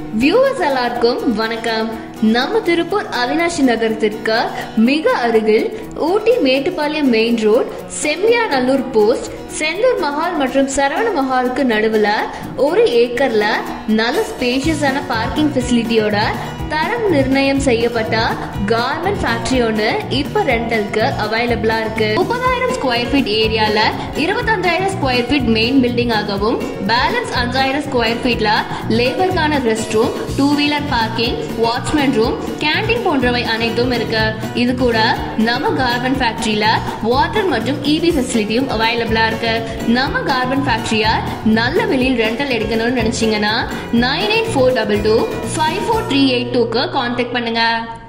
viewers எல்லாருக்கும் வணக்கம் நம்ம திருப்பூர் அவினாஷி நகரத்திற்கு மிக அருகில் Ooty Mettupalayam main road Semmiyanallur post Senthur Mahal மற்றும் சரவண மஹாலுக்கு நடுவுல ஒரு ஏக்கர்ல நல்ல ஸ்பேஷியஸான பார்க்கிங் ஃபெசிலிட்டியோட தரம் நிர்ணயம் செய்யப்பட்ட கார்மெண்ட் ஃபேக்டரி ஒன்று இப்ப ரெண்டலுக்கு அவைலபிளா இருக்கு முப்பதாயிரம் ஸ்கொயர் ஃபீட் ஏரியால இருபத்தஞ்சாயிரம் ஸ்கொயர் ஃபீட் மெயின் பில்டிங் ஆகவும் பேலன்ஸ் அஞ்சாயிரம் ஸ்கொயர் ஃபீட்ல லேபருக்கான rest room two wheeler parking watchman room canteen போன்றவை அனைத்தும் இருக்கு இது கூட நம்ம கார்மெண்ட் ஃபேக்டரியில வாட்டர் மற்றும் இபி ஃபெசிலிட்டியும் அவைலபிளா இருக்கு நம்ம கார்மெண்ட் ஃபேக்டரியா நல்ல வெளியில் ரெண்டல் எடுக்கணும்னு நினைச்சீங்கன்னா nine eight four double two five four three eight டூக்கு கான்டாக்ட் பண்ணுங்க